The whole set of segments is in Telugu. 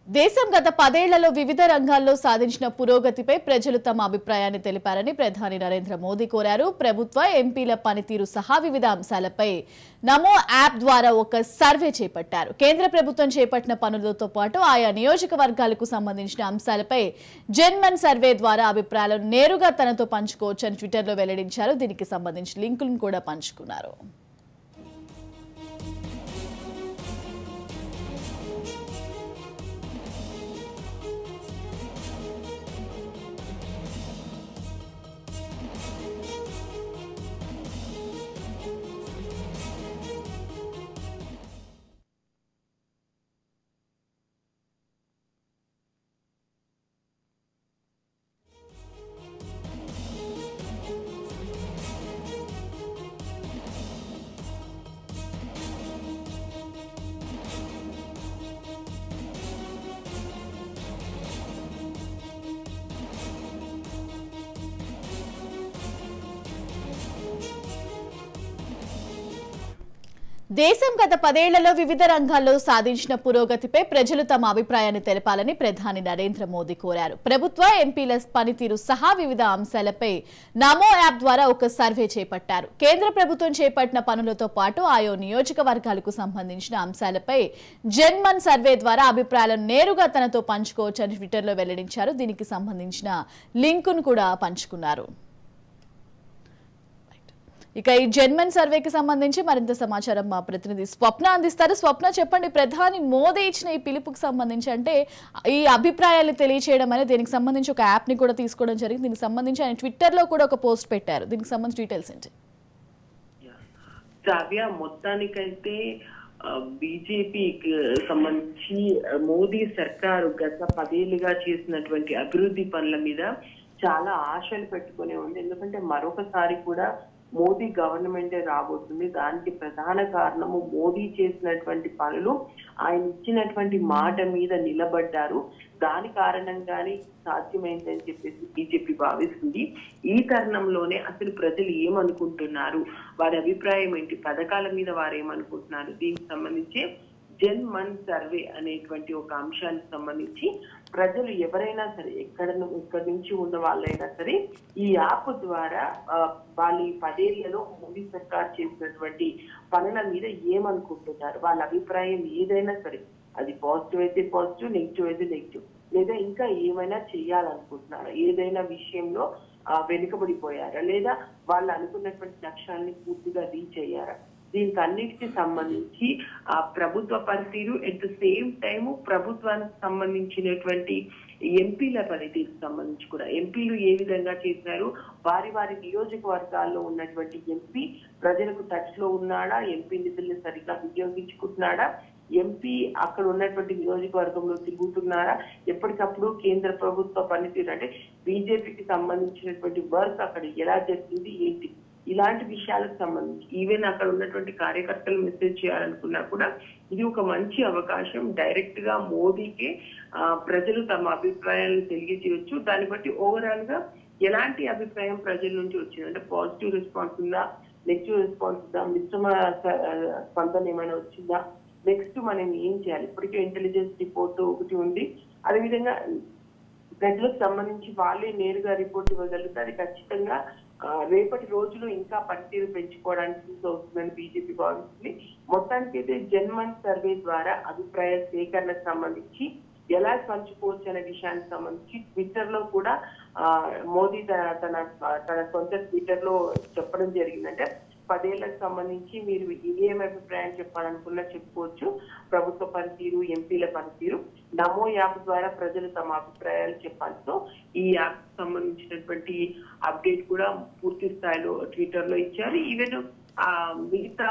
దేశం గత పదేళ్లలో వివిధ రంగాల్లో సాధించిన పురోగతిపై ప్రజలు తమ అభిప్రాయాన్ని తెలిపారని ప్రధాని నరేంద్ర మోదీ కోరారు ప్రభుత్వ ఎంపీల పనితీరు సహా వివిధ అంశాలపై నమో యాప్ ద్వారా ఒక సర్వే చేపట్టారు కేంద్ర ప్రభుత్వం చేపట్టిన పనులతో పాటు ఆయా నియోజకవర్గాలకు సంబంధించిన అంశాలపై జన్మన్ సర్వే ద్వారా అభిప్రాయాలను నేరుగా తనతో పంచుకోవచ్చని ట్విట్టర్లో వెల్లడించారు దీనికి సంబంధించిన లింకులను కూడా పంచుకున్నారు దేశం గత పదేళ్లలో వివిధ రంగాల్లో సాధించిన పురోగతిపై ప్రజలు తమ అభిప్రాయాన్ని తెలపాలని ప్రధాని నరేంద్ర మోదీ కోరారు ప్రభుత్వ ఎంపీల పనితీరు సహా వివిధ అంశాలపై నమో యాప్ ద్వారా ఒక సర్వే చేపట్టారు కేంద్ర ప్రభుత్వం చేపట్టిన పనులతో పాటు ఆయా నియోజకవర్గాలకు సంబంధించిన అంశాలపై జన్మన్ సర్వే ద్వారా అభిప్రాయాలను నేరుగా తనతో పంచుకోవచ్చని ట్విట్టర్లో వెల్లడించారు దీనికి సంబంధించిన లింకును కూడా పంచుకున్నారు ఇక ఈ జన్మన్ సర్వేకి సంబంధించి మరింత సమాచారం మా ప్రతినిధి స్వప్న అందిస్తారు స్వప్న చెప్పండి ప్రధాని మోదీ ఇచ్చిన ఈ పిలుపుకి సంబంధించి అంటే ఈ అభిప్రాయాలు తెలియచేయడం అనేది దీనికి సంబంధించి ఒక యాప్ ని కూడా తీసుకోవడం జరిగింది దీనికి సంబంధించి ఆయన ట్విట్టర్ లో కూడా ఒక పోస్ట్ పెట్టారు దీనికి సంబంధించి డీటెయిల్స్ ఏంటి కావ్య మొత్తానికైతే బీజేపీకి సంబంధించి ఆ, మోదీ సర్కారు గత పదేళ్లుగా చేసినటువంటి అభివృద్ధి పనుల మీద చాలా ఆశలు పెట్టుకునే ఉంది ఎందుకంటే మరొకసారి కూడా మోదీ గవర్నమెంటే రాబోతుంది దానికి ప్రధాన కారణము మోదీ చేసినటువంటి పనులు ఆయన ఇచ్చినటువంటి మాట మీద నిలబడ్డారు దాని కారణంగానే సాధ్యమైందని చెప్పేసి బీజేపీ భావిస్తుంది ఈ తరుణంలోనే అసలు ప్రజలు ఏమనుకుంటున్నారు వారి అభిప్రాయం ఏంటి పథకాల మీద వారు ఏమనుకుంటున్నారు దీనికి సంబంధించి జన్ మన్ సర్వే అనేటువంటి ఒక అంశానికి సంబంధించి ప్రజలు ఎవరైనా సరే ఎక్కడ ను- ఎక్కడి నుంచి ఉన్న వాళ్ళైనా సరే ఈ యాప్ ద్వారా ఆ, వాళ్ళ ఈ పదేళ్లలో మోదీ సర్కార్ చేసినటువంటి పనుల మీద ఏమనుకుంటున్నారు వాళ్ళ అభిప్రాయం ఏదైనా సరే అది పాజిటివ్ అయితే పాజిటివ్ నెగిటివ్ అయితే నెగిటివ్ లేదా ఇంకా ఏమైనా చేయాలనుకుంటున్నారా ఏదైనా విషయంలో ఆ, వెనుకబడిపోయారా లేదా వాళ్ళు అనుకున్నటువంటి లక్ష్యాన్ని పూర్తిగా రీచ్ అయ్యారా దీనికి అన్నిటికీ సంబంధించి ఆ ప్రభుత్వ పనితీరు ఎట్ ద సేమ్ టైం ప్రభుత్వానికి సంబంధించినటువంటి ఎంపీల పనితీరుకు సంబంధించి కూడా ఎంపీలు ఏ విధంగా చేసినారు వారి వారి నియోజకవర్గాల్లో ఉన్నటువంటి ఎంపీ ప్రజలకు టచ్ లో ఉన్నాడా ఎంపీ నిధుల్ని సరిగ్గా వినియోగించుకుంటున్నాడా ఎంపీ అక్కడ ఉన్నటువంటి నియోజకవర్గంలో తిరుగుతున్నారా ఎప్పటికప్పుడు కేంద్ర ప్రభుత్వ పనితీరు అంటే బీజేపీకి సంబంధించినటువంటి వర్క్ అక్కడ ఎలా జరిగింది ఏంటి ఇలాంటి విషయాలకు సంబంధించి ఈవెన్ అక్కడ ఉన్నటువంటి కార్యకర్తలు మెసేజ్ చేయాలనుకున్నా కూడా ఇది ఒక మంచి అవకాశం డైరెక్ట్ గా మోదీకి ఆ, ప్రజలు తమ అభిప్రాయాలను తెలియజేయొచ్చు దాన్ని బట్టి ఓవరాల్ గా ఎలాంటి అభిప్రాయం ప్రజల నుంచి వచ్చింది అంటే పాజిటివ్ రెస్పాన్స్ ఉందా నెగిటివ్ రెస్పాన్స్ ఉందా మిశ్రమ స- ఆ, స్పందన ఏమైనా వచ్చిందా నెక్స్ట్ మనం ఏం చేయాలి ఇప్పటికే ఇంటెలిజెన్స్ రిపోర్ట్ ఒకటి ఉంది అదేవిధంగా ప్రజలకు సంబంధించి వాళ్ళే నేరుగా రిపోర్ట్ ఇవ్వగలిగితే అది ఖచ్చితంగా ఆ, రేపటి రోజులు ఇంకా పనితీరు పెంచుకోవడానికి యూస్ అవుతుందని బీజేపీ భావిస్తుంది మొత్తానికి అయితే జన్మన్ సర్వే ద్వారా అభిప్రాయ సేకరణకు సంబంధించి ఎలా పంచుకోవచ్చు అనే విషయానికి సంబంధించి ట్విట్టర్ లో కూడా ఆ, మోదీ తన తన తన సొంత ట్విట్టర్ లో చెప్పడం జరిగిందంటే పదేళ్లకు సంబంధించి మీరు ఏం అభిప్రాయం చెప్పాలనుకున్నా చెప్పుకోవచ్చు ప్రభుత్వ పనితీరు ఎంపీల పనితీరు నమో యాప్ ద్వారా ప్రజలు తమ అభిప్రాయాలు చెప్పాలి సో ఈ యాప్ సంబంధించినటువంటి అప్డేట్ కూడా పూర్తి స్థాయిలో ట్విట్టర్ లో ఇచ్చారు ఈవెన్ ఆ మిగతా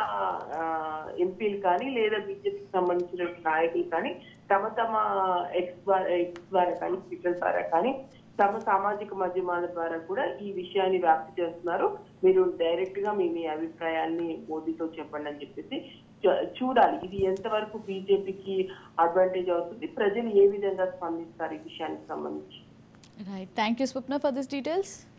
ఎంపీలు కానీ లేదా బీజేపీకి సంబంధించిన నాయకులు కానీ తమ తమ ఎక్స్ ద్వారా ఎక్స్ ద్వారా కానీ ట్విట్టర్ ద్వారా కానీ తమ సామాజిక మాధ్యమాల ద్వారా కూడా ఈ విషయాన్ని వ్యాప్తి చేస్తున్నారు మీరు డైరెక్ట్ గా మీ మీ అభిప్రాయాల్ని మోదీతో చెప్పండి అని చెప్పేసి చూ- చూడాలి ఇది ఎంతవరకు బీజేపీకి అడ్వాంటేజ్ అవుతుంది ప్రజలు ఏ విధంగా స్పందిస్తారు ఈ విషయానికి సంబంధించి right thank you Swapna for this details